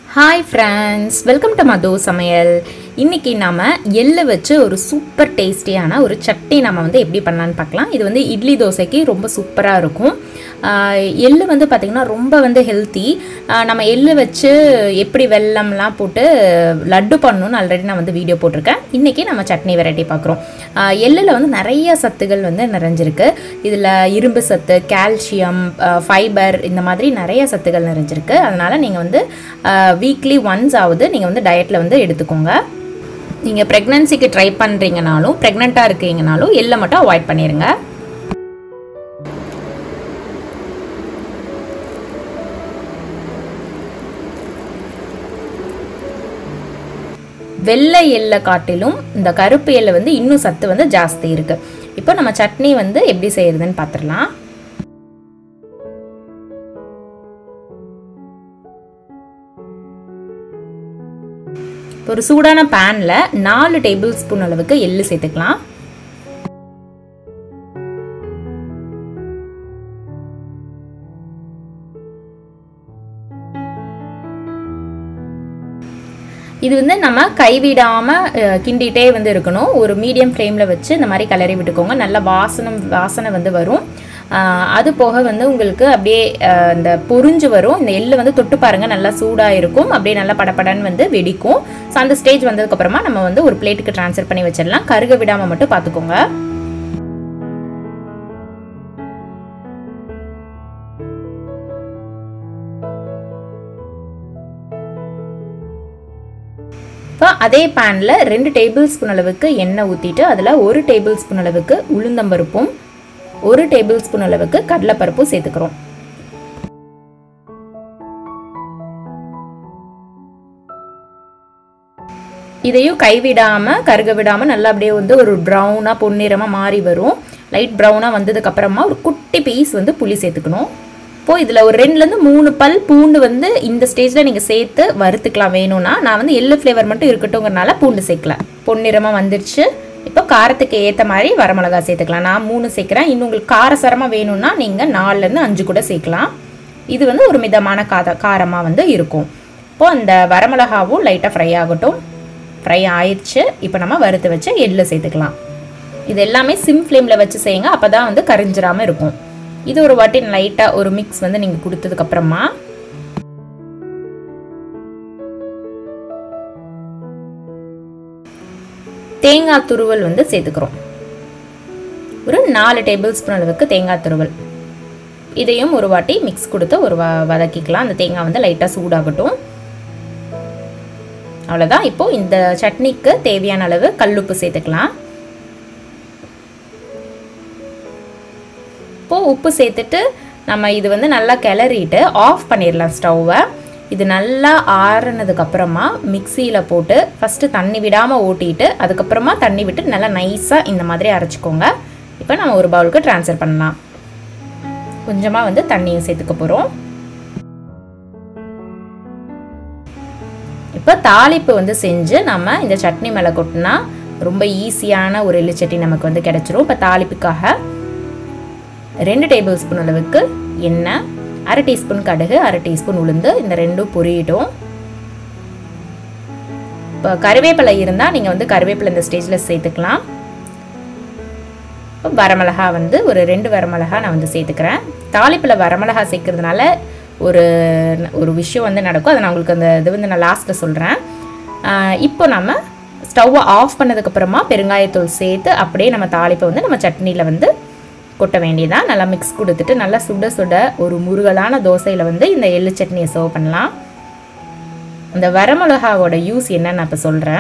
hi friends welcome to Madhu சமையல் இன்றைக்கி நாம் எள்ளு வச்சு ஒரு சூப்பர் டேஸ்டியான ஒரு சட்னி நம்ம வந்து எப்படி பண்ணலான்னு பார்க்கலாம் இது வந்து இட்லி தோசைக்கு ரொம்ப சூப்பராக இருக்கும் ஆஹ் எள்ளு வந்து பார்த்திங்கன்னா ரொம்ப வந்து ஹெல்த்தி நம்ம எள்ளு வச்சு எப்படி வெல்லம்லாம் போட்டு லட்டு பண்ணணும்னு ஆல்ரெடி நான் வந்து வீடியோ போட்டிருக்கேன் இன்றைக்கி நம்ம சட்னி வெரைட்டி பார்க்குறோம் எள்ளில் வந்து நிறைய சத்துகள் வந்து நிறைஞ்சிருக்கு இதில் இரும்பு சத்து கால்சியம் ஃபைபர் இந்த மாதிரி நிறைய சத்துகள் நிறைஞ்சிருக்கு அதனால் நீங்கள் வந்து வீக்லி ஒன்ஸ் ஆகுது நீங்கள் வந்து டயட்டில் வந்து எடுத்துக்கோங்க நீங்கள் ப்ரெக்னன்சிக்கு ட்ரை பண்ணுறீங்கனாலும் ப்ரெக்னெண்ட்டாக இருக்கீங்கனாலும் எள்ளை மட்டும் அவாய்ட் பண்ணிடுங்க வெள்ளை எள்ளை காட்டிலும் இந்த கருப்பு எள்ளை வந்து இன்னும் சத்து வந்து ஜாஸ்தி இருக்குது இப்போ நம்ம சட்னி வந்து எப்படி செய்யறதுன்னு பார்த்துடலாம் ஒரு சூடான பேனில் நாலு டேபிள் ஸ்பூன் அளவுக்கு எள்ளு சேர்த்துக்கலாம் இது வந்து நம்ம கைவிடாமல் கிண்டிகிட்டே வந்து இருக்கணும் ஒரு மீடியம் ஃப்ளேமில் வச்சு இந்த மாதிரி கலரி விட்டுக்கோங்க நல்ல வாசனம் வாசனை வந்து வரும் அது போக வந்து உங்களுக்கு அப்படியே இந்த பொறிஞ்சு வரும் இந்த எள்ளு வந்து தொட்டு பாருங்கள் நல்லா சூடாக இருக்கும் அப்படியே நல்லா படப்படன்னு வந்து வெடிக்கும் ஸோ அந்த ஸ்டேஜ் வந்ததுக்கப்புறமா நம்ம வந்து ஒரு பிளேட்டுக்கு ட்ரான்ஸ்ஃபர் பண்ணி வச்சிடலாம் கருக விடாமல் மட்டும் பார்த்துக்கோங்க இப்போ அதே பேனில் ரெண்டு டேபிள் ஸ்பூன் அளவுக்கு எண்ணெய் ஊற்றிட்டு அதில் ஒரு டேபிள் ஸ்பூன் அளவுக்கு உளுந்தம்பருப்பும் ஒரு டேபிள் ஸ்பூன் அளவுக்கு கடலைப்பருப்பும் சேர்த்துக்கிறோம் இதையும் கைவிடாமல் கருக விடாமல் நல்லா அப்படியே வந்து ஒரு ப்ரௌனாக பொன்னிறமாக மாறி வரும் லைட் ப்ரௌனாக வந்ததுக்கப்புறமா ஒரு குட்டி பீஸ் வந்து புளி சேர்த்துக்கணும் இப்போது இதில் ஒரு ரெண்டுலேருந்து மூணு பல் பூண்டு வந்து இந்த ஸ்டேஜில் நீங்கள் சேர்த்து வறுத்துக்கலாம் வேணும்னா நான் வந்து எள்ளு ஃப்ளேவர் மட்டும் இருக்கட்டும்ங்கிறனால பூண்டு சேர்க்கல பொன்னிறமாக வந்துடுச்சு இப்போ காரத்துக்கு ஏற்ற மாதிரி வரமிளகா சேர்த்துக்கலாம் நான் மூணு சேர்க்குறேன் இன்னும் உங்களுக்கு காரசரமாக வேணும்னா நீங்கள் நாலுலேருந்து அஞ்சு கூட சேர்க்கலாம் இது வந்து ஒரு மிதமான காத காரமாக வந்து இருக்கும் இப்போது அந்த வரமிளகாவும் லைட்டாக ஃப்ரை ஆகட்டும் ஃப்ரை ஆயிடுச்சு இப்போ நம்ம வறுத்து வச்சு எள்ளு சேர்த்துக்கலாம் இது எல்லாமே சிம் ஃப்ளேமில் வச்சு செய்யுங்க அப்போ தான் வந்து கரிஞ்சிராமல் இருக்கும் இது ஒரு வாட்டி லைட்டாக ஒரு மிக்ஸ் வந்து நீங்கள் கொடுத்ததுக்கப்புறமா தேங்காய் துருவல் வந்து சேர்த்துக்கிறோம் ஒரு நாலு டேபிள் ஸ்பூன் அளவுக்கு தேங்காய் துருவல் இதையும் ஒரு வாட்டி மிக்ஸ் கொடுத்து ஒரு வ வதக்கிக்கலாம் அந்த தேங்காய் வந்து லைட்டாக சூடாகட்டும் அவ்வளோதான் இப்போது இந்த சட்னிக்கு தேவையான அளவு கல்லுப்பு சேர்த்துக்கலாம் இப்போது உப்பு சேர்த்துட்டு நம்ம இது வந்து நல்லா கிளறிட்டு ஆஃப் பண்ணிடலாம் ஸ்டவ்வை இது நல்லா ஆறுனதுக்கப்புறமா மிக்சியில் போட்டு ஃபஸ்ட்டு தண்ணி விடாமல் ஓட்டிட்டு அதுக்கப்புறமா தண்ணி விட்டு நல்லா நைஸாக இந்த மாதிரி அரைச்சிக்கோங்க இப்போ நம்ம ஒரு பவுலுக்கு ட்ரான்ஸ்ஃபர் பண்ணலாம் கொஞ்சமாக வந்து தண்ணியும் சேர்த்துக்க போகிறோம் இப்போ தாளிப்பு வந்து செஞ்சு நம்ம இந்த சட்னி மேலே கொட்டினா ரொம்ப ஈஸியான ஒரு எள்ளு சட்னி நமக்கு வந்து கிடச்சிரும் இப்போ தாளிப்புக்காக ரெண்டு டேபிள் ஸ்பூன் அளவுக்கு எண்ணெய் அரை டீஸ்பூன் கடுகு அரை டீஸ்பூன் உளுந்து இந்த ரெண்டும் பொரியிடும் இப்போ கருவேப்பிலை இருந்தால் நீங்கள் வந்து கருவேப்பிலை இந்த ஸ்டேஜில் சேர்த்துக்கலாம் இப்போ வரமிளகா வந்து ஒரு ரெண்டு வரமிளகா நான் வந்து சேர்த்துக்கிறேன் தாளிப்பில் வரமிளகா சேர்க்கறதுனால ஒரு ஒரு விஷயம் வந்து நடக்கும் அதை நான் உங்களுக்கு அந்த இது வந்து நான் லாஸ்ட்டில் சொல்கிறேன் இப்போ நம்ம ஸ்டவ்வை ஆஃப் பண்ணதுக்கப்புறமா பெருங்காயத்தூள் சேர்த்து அப்படியே நம்ம தாளிப்பை வந்து நம்ம சட்னியில் வந்து கொட்ட வேண்டியதான் நல்லா மிக்ஸ் கொடுத்துட்டு நல்லா சுட சுட ஒரு முருகலான தோசையில் வந்து இந்த எள்ளு சட்னியை சர்வ் பண்ணலாம் இந்த வரமிளகாவோட யூஸ் என்னன்னு நான் இப்போ சொல்கிறேன்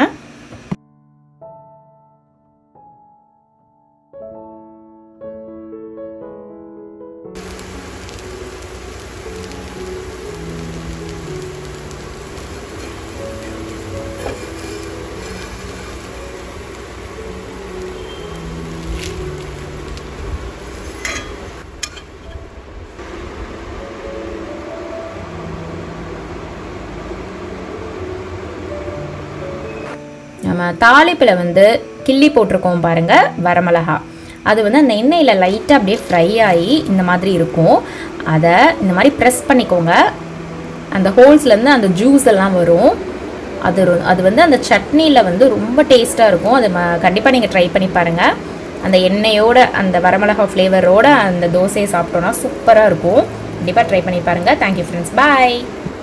நம்ம தாளிப்பில் வந்து கிள்ளி போட்டிருக்கோம் பாருங்கள் வரமிளகா அது வந்து அந்த எண்ணெயில் லைட்டாக அப்படியே ஃப்ரை ஆகி இந்த மாதிரி இருக்கும் அதை இந்த மாதிரி ப்ரெஸ் பண்ணிக்கோங்க அந்த ஹோல்ஸ்லேருந்து அந்த ஜூஸ் எல்லாம் வரும் அது ரொ- அது வந்து அந்த சட்னியில் வந்து ரொம்ப டேஸ்ட்டாக இருக்கும் அது கண்டிப்பாக நீங்கள் ட்ரை பண்ணி பாருங்கள் அந்த எண்ணெயோட அந்த வரமிளகா ஃப்ளேவரோட அந்த தோசையை சாப்பிட்டோன்னா சூப்பராக இருக்கும் கண்டிப்பாக ட்ரை பண்ணி பாருங்கள் தேங்க்யூ ஃப்ரெண்ட்ஸ் பாய்